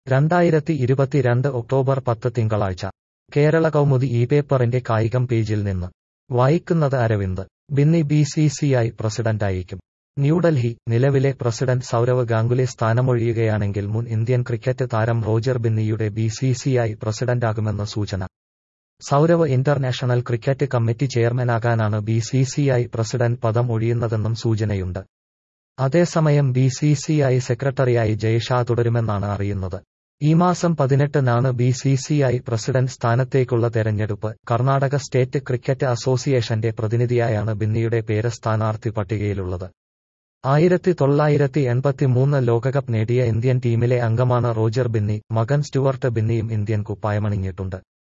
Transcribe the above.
രണ്ടായിരത്തി ഇരുപത്തിരണ്ട് ഒക്ടോബർ പത്ത് തിങ്കളാഴ്ച കേരള കൗമുദി ഈ പേപ്പറിന്റെ കായികം പേജിൽ നിന്ന് വായിക്കുന്നത് Aravind Binny B C C I പ്രസിഡന്റായിരിക്കും ന്യൂഡൽഹി നിലവിലെ പ്രസിഡന്റ് സൗരവ് ഗാംഗുലി സ്ഥാനമൊഴിയുകയാണെങ്കിൽ മുൻ ഇന്ത്യൻ ക്രിക്കറ്റ് താരം റോജർ ബിന്നിയുടെ ബി സി സി ഐ പ്രസിഡന്റാകുമെന്ന് സൂചന സൗരവ് ഇന്റർനാഷണൽ ക്രിക്കറ്റ് കമ്മിറ്റി ചെയർമാനാകാനാണ് B C C I president പദം ഒഴിയുന്നതെന്നും സൂചനയുണ്ട് അതേസമയം ബി സി സി ഐ സെക്രട്ടറിയായി ജയ്ഷാ തുടരുമെന്നാണ് അറിയുന്നത് ഈ മാസം പതിനെട്ടിനാണ് B C C I president സ്ഥാനത്തേക്കുള്ള തെരഞ്ഞെടുപ്പ് കർണാടക സ്റ്റേറ്റ് ക്രിക്കറ്റ് അസോസിയേഷന്റെ പ്രതിനിധിയായാണ് ബിന്നിയുടെ പേര് സ്ഥാനാർത്ഥി പട്ടികയിലുള്ളത് ആയിരത്തി തൊള്ളായിരത്തി എൺപത്തിമൂന്ന് ലോകകപ്പ് നേടിയ ഇന്ത്യൻ ടീമിലെ അംഗമാണ് റോജർ ബിന്നി മകൻ സ്റ്റുവർട്ട് ബിന്നിയും ഇന്ത്യൻ കുപ്പായമണിഞ്ഞിട്ടുണ്ട്